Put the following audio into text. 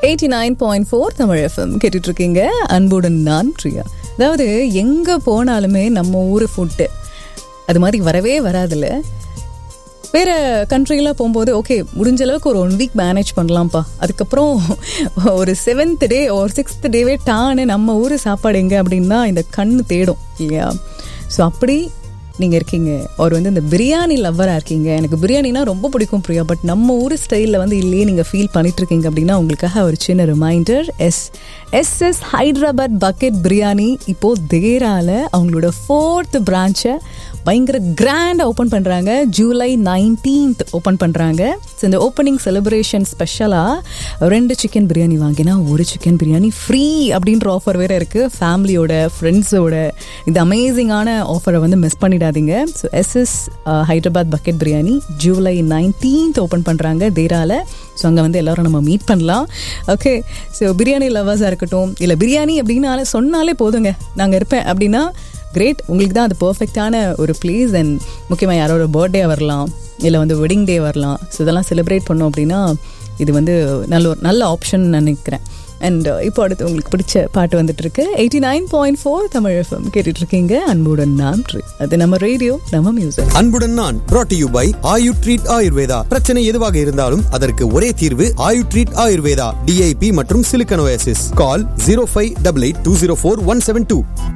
eighty nine point four Tamil FM கேட்டுட்டு இருக்கீங்க அன்புடன் நான் பிரியா அதாவது எங்கே போனாலுமே நம்ம ஊர் ஃபுட்டு அது மாதிரி வரவே வராதுல்ல வேறு கண்ட்ரிலாம் போகும்போது ஓகே முடிஞ்ச அளவுக்கு ஒரு ஒன் வீக் மேனேஜ் பண்ணலாம்ப்பா அதுக்கப்புறம் ஒரு செவன்த் டே ஒரு சிக்ஸ்த் டேவே டானு நம்ம ஊர் சாப்பாடு எங்கே அப்படின்னா இந்த கண்ணு தேடும் இல்லையா ஸோ அப்படி நீங்கள் இருக்கீங்க அவர் வந்து இந்த பிரியாணி லவ்வராக இருக்கீங்க எனக்கு பிரியாணினா ரொம்ப பிடிக்கும் பிரியா பட் நம்ம ஊர் ஸ்டைலில் வந்து இல்லையே நீங்கள் ஃபீல் பண்ணிட்டு இருக்கீங்க அப்படின்னா உங்களுக்காக ஒரு சின்ன reminder S SS Hyderabad bucket biryani இப்போது தேரால அவங்களோட ஃபோர்த் பிரான்ச்சை பயங்கர கிராண்டாக ஓப்பன் பண்ணுறாங்க ஜூலை நைன்டீன்த் ஓப்பன் பண்ணுறாங்க ஸோ இந்த ஓப்பனிங் செலிப்ரேஷன் ஸ்பெஷலாக ரெண்டு சிக்கன் பிரியாணி வாங்கினா ஒரு சிக்கன் பிரியாணி ஃப்ரீ அப்படின்ற ஆஃபர் வேறு இருக்குது ஃபேமிலியோட ஃப்ரெண்ட்ஸோட இந்த அமேசிங்கான ஆஃபரை வந்து மிஸ் பண்ணிடாதீங்க so SS Hyderabad bucket biryani July nineteenth open பண்ணுறாங்க தேரால ஸோ அங்கே வந்து எல்லோரும் நம்ம மீட் பண்ணலாம் ஓகே ஸோ பிரியாணி லவர்ஸாக இருக்கட்டும் இல்லை பிரியாணி அப்படின்னாலே சொன்னாலே போதுங்க நாங்கள் இருப்பேன் அப்படின்னா கிரேட் உங்களுக்கு தான் அது பர்ஃபெக்டான ஒரு பிளேஸ் அண்ட் முக்கியமாக யாரோட பர்த்டே வரலாம் இல்லை வந்து வெட்டிங் டே வரலாம் ஸோ இதெல்லாம் செலிப்ரேட் பண்ணோம் அப்படின்னா இது வந்து நல்ல ஒரு நல்ல ஆப்ஷன் நினைக்கிறேன் அண்ட் இப்போ அடுத்து உங்களுக்கு பிடிச்ச பாட்டு வந்துட்டு இருக்கு eighty nine point four Tamil FM கேட்டுட்டு இருக்கீங்க அன்புடன் நான் அது நம்ம ரேடியோ நம்ம மியூசிக் அன்புடன் நான் brought to you by Ayu treat Ayurveda பிரச்சனை எதுவாக இருந்தாலும் அதற்கு ஒரே தீர்வு ஆயு ட்ரீட் ஆயுர்வேதா டிஐபி மற்றும் சிலிக்கனோசிஸ் call zero five double eight two zero four one seven two